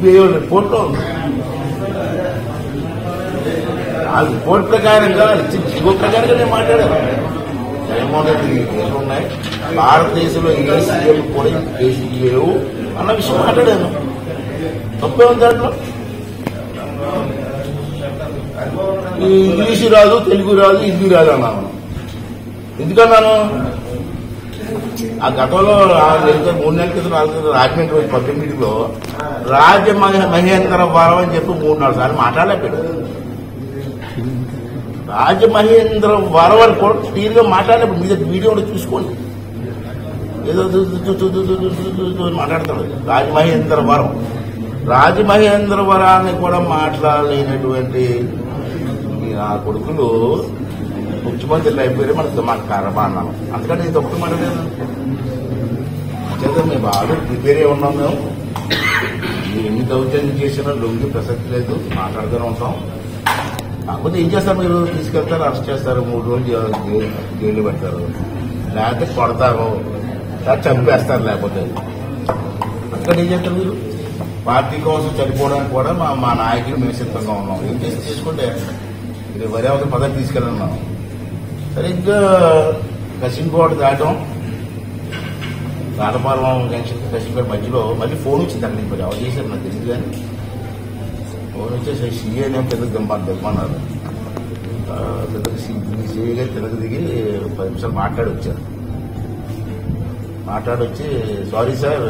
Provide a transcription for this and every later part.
CBI రిపోర్ట్లో ఉంది ఆ రిపోర్ట్ ప్రకారంగా ఇచ్చిన జీవో ప్రకారంగా నేను మాట్లాడాను జగన్మోహన్ రెడ్డి కేసులు ఉన్నాయి భారతదేశంలో ఏ సీఎం కూడా ఈ కేసులు లేవు అన్న విషయం మాట్లాడాను తప్పే ఉంది దాంట్లో ఈ ఇంగ్లీషు రాదు తెలుగు రాదు హిందీ రాదు అన్నాను ఎందుకన్నాను ఆ గతంలో ఆ నెలతో మూడు నెలల క్రితం నాలుగు నెలల రాజమండ్రి వచ్చి పబ్లిక్ మీటింగ్ లో రాజ మహే- మహేంద్ర వరం అని చెప్పి మూడు నాలుగు సార్లు మాట్లాడలేకపోయాడు రాజ మహేంద్ర వరం అని కూడా క్లియర్ గా మాట్లాడలేప్పుడు మీద వీడియోలో చూసుకోండి ఏదో దు- దు- దు- దు- దు- దు- దు- దు- దు- దు అని మాట్లాడతాడు రాజమహేంద్ర వరం రాజమహేంద్ర వరాన్ని కూడా మాట్లాడలేనటువంటి ఈ నా కొడుకులు ముఖ్యమంత్రులు అయిపోయారు మనకు మాకు కరమా అన్నాను అందుకని ఇది ఒక్కటి మాట్లాడలేదు చేత మేము బాగా ప్రిపేర్ అయి ఉన్నాం మేము మీరు ఎన్ని దౌర్జన్యం చేసినా లొంగి ప్రసక్తి లేదు మాట్లాడుతూనే ఉంటాం కాకపోతే ఏం చేస్తారు మీరు తీసుకెళ్తారు అరెస్ట్ చేస్తారు మూడు రోజులు జై- జై- జైలు పెడతారు లేకపోతే కొడతారు లేకపోతే చంపేస్తారు లేకపోతే అందుకని ఏం చేస్తారు మీరు పార్టీ కోసం చనిపోవడానికి కూడా మా మా నాయకులు మేము సిద్ధంగా ఉన్నాం ఏం చేసి చేసుకుంటే ఇది వరి అవతల పదవి తీసుకెళ్ళన్నాం సరిగ్గా కసింకోట దాటం రాటపాలెం జంక్షన్ కసింకోట మధ్యలో మళ్ళీ ఫోన్ వచ్చింది అక్కడ ఇప్పుడు ఎవరు చేశారు నాకు తెలియదు కానీ ఫోన్ వచ్చేసి సీఏ నేమ్ పెద్ద దింపాలి దిమ్మన్నారు పెద్దకి సీఏ గారు తిరగ దిగి పది నిమిషాలు మాట్లాడి వచ్చారు మాట్లాడొచ్చి సారీ సార్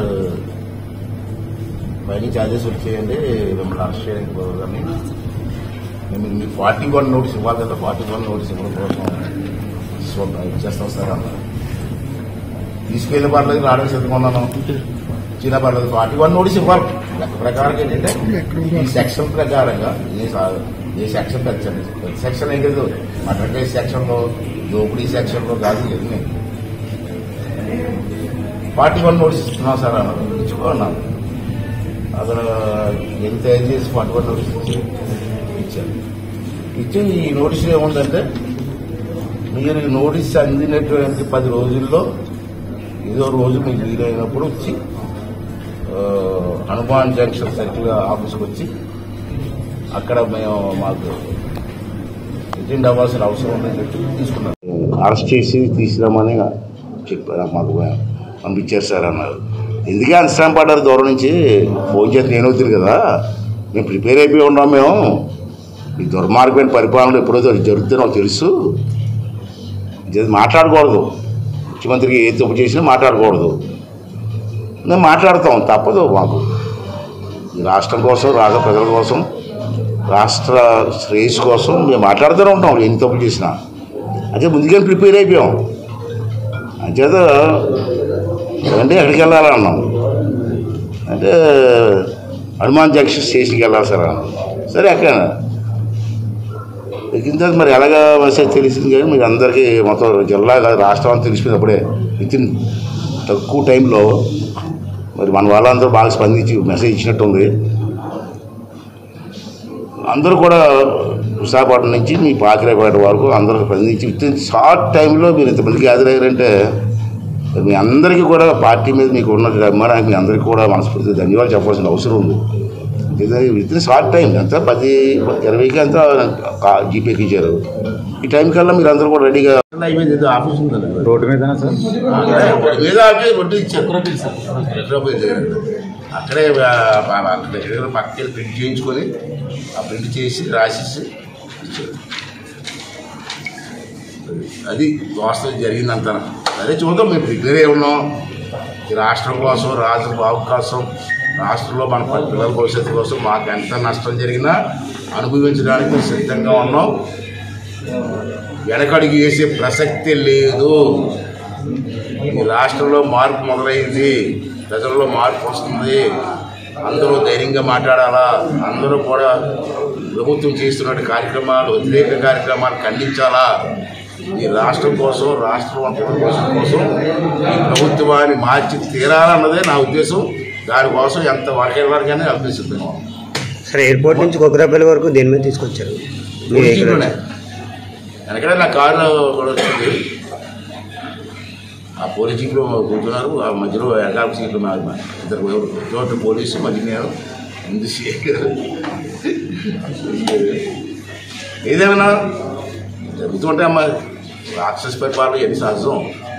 పైనుంచి ఆదేశం వచ్చేయండి మిమ్మల్ని అరెస్ట్ చేయడానికి కుదరదని మేము మీకు ఫార్టీ వన్ నోటీస్ ఇవ్వాలి కదా ఫార్టీ వన్ నోటీస్ ఇవ్వడం కోసం ఇస్తాం- ఇచ్చేస్తాం సార్ అన్నారు తీసుకెళ్ళి పర్లేదు రావడానికి సిద్ధంగా ఉన్నాను చిన్న పర్లేదు ఫార్టీ వన్ నోటీస్ ఇవ్వాలి లెక్క ప్రకారం ఏంటంటే ఈ సెక్షన్ ప్రకారంగా ఏ సా- ఏ సెక్షన్ పెంచండి ప్రతి సెక్షన్ ఏం లేదు మటర్ సెక్షన్ లో దోపిడీ సెక్షన్ లో కాదు ఇవన్నీ ఫార్టీ వన్ నోటీస్ ఇస్తున్నాం సార్ అన్నారు ఇచ్చుకో అన్నారు అతను ఎంత తయారు చేసి ఫార్టీ వన్ నోటీస్ ఇచ్చి ఇచ్చారు ఇచ్చి ఈ నోటీసులు ఏముందంటే మీరు ఈ నోటీస్ అందినటువంటి పది రోజుల్లో ఏదో రోజు మీకు వీలైనప్పుడు వచ్చి ఆ, హనుమాన్ జంక్షన్ సర్కిల్ ఆఫీస్కి వచ్చి అక్కడ మేము మాకు అటెండ్ అవ్వాల్సిన అవసరం ఉందని చెప్పి తీసుకున్నాం అరెస్ట్ చేసి తీసుకురామని చెప్పారు మాకు పంపించారు సార్ అన్నారు ఎందుకే అంత శ్రమ పడ్డారు దూరం నుంచి ఫోన్ చేసి నేను అవుతుంది కదా మేము ప్రిపేర్ అయిపోయి ఉన్నాం మేము ఈ దుర్మార్గమైన పరిపాలన ఎప్పుడైతే జరుగుతుందో నాకు తెలుసు ఇది మాట్లాడకూడదు ముఖ్యమంత్రికి ఏ తప్పు చేసినా మాట్లాడకూడదు మేము మాట్లాడతాం తప్పదు మాకు ఈ రాష్ట్రం కోసం రాష్ట్ర ప్రజల కోసం రాష్ట్ర శ్రేయస్సు కోసం మేము మాట్లాడుతూనే ఉంటాం ఎన్ని తప్పు చేసినా అదే ముందుగానే ప్రిపేర్ అయిపోయాం అంచేత అంటే ఎక్కడికి వెళ్ళాలన్నాం అంటే హనుమాన్ జంక్షన్ స్టేషన్కి వెళ్ళాలి సార్ అన్నాం సరే ఎక్కడ ఎక్కిన తర్వాత మరి ఎలాగా మెసేజ్ తెలిసింది కానీ మీకు అందరికీ మొత్తం జిల్లా కాదు రాష్ట్రం అంతా తెలిసిపోయింది అప్పుడే విత్ ఇన్ తక్కువ టైంలో మరి మన వాళ్ళందరూ బాగా స్పందించి మెసేజ్ ఇచ్చినట్టు ఉంది అందరూ కూడా విశాఖపట్నం నుంచి మీ పాకిరేపేట వరకు అందరూ స్పందించి విత్ ఇన్ షార్ట్ టైంలో మీరు ఇంతమందికి హాజరయ్యారంటే మరి మీ అందరికీ కూడా పార్టీ మీద మీకు ఉన్న అభిమానానికి మీ అందరికీ కూడా మనస్ఫూర్తిగా ధన్యవాదాలు చెప్పాల్సిన అవసరం ఉంది విత్ ఇన్ షార్ట్ టైం ఎంత పది ఇరవైకి అంతా జీపేకి ఇచ్చారు ఈ టైం కల్లా మీరు అందరూ కూడా రెడీగా అయిపోయింది ఏదో ఆఫీస్ ఉంది రోడ్డు మీదనా సార్ మీద ఆఫీస్ వడ్డీ ఇచ్చారు హైదరాబాద్ దగ్గర. అక్కడే ఆ, ఆ, అక్కడ దగ్గర పక్కకి ప్రింట్ చేయించుకొని ఆ ప్రింట్ చేసి రాసేసి ఇచ్చారు అది వాస్తవం జరిగిందంతా అదే చూద్దాం మేము ప్రిపేర్ అయి ఉన్నాం ఈ రాష్ట్రం కోసం రాష్ట్ర బాగు కోసం రాష్ట్రంలో మన ప- పిల్లల భవిష్యత్తు కోసం మాకు ఎంత నష్టం జరిగినా అనుభవించడానికి మేము సిద్ధంగా ఉన్నాం వెనకడుగు వేసే ప్రసక్తి లేదు ఈ రాష్ట్రంలో మార్పు మొదలైంది ప్రజల్లో మార్పు వస్తుంది అందరూ ధైర్యంగా మాట్లాడాలా అందరూ కూడా ప్రభుత్వం చేస్తున్న కార్యక్రమాలు వ్యతిరేక కార్యక్రమాలు ఖండించాలా ఈ రాష్ట్రం కోసం రాష్ట్రం ప్రజల కోసం కోసం ఈ ప్రభుత్వాన్ని మార్చి తీరాలన్నదే నా ఉద్దేశం దానికోసం ఎంత వరకే వరకైనా అభ్యసిస్తున్నాం సార్ ఎయిర్పోర్ట్ నుంచి కొకరాపల్లి వరకు దేని మీద తీసుకొచ్చారు మీ వెహికల్ వెనకడే నా కారు కూడా వచ్చింది ఆ పోలీస్ జీప్లో కూర్చున్నారు ఆ మధ్యలో వెనకాల సీట్లు మా మా ఇద్దరు ఎవరు చోట పోలీసు మధ్య నేను చంద్రశేఖర్ ఏదేమైనా జరుగుతుంటే అమ్మా రాక్షస పరిపాలన ఎన్ని సహజం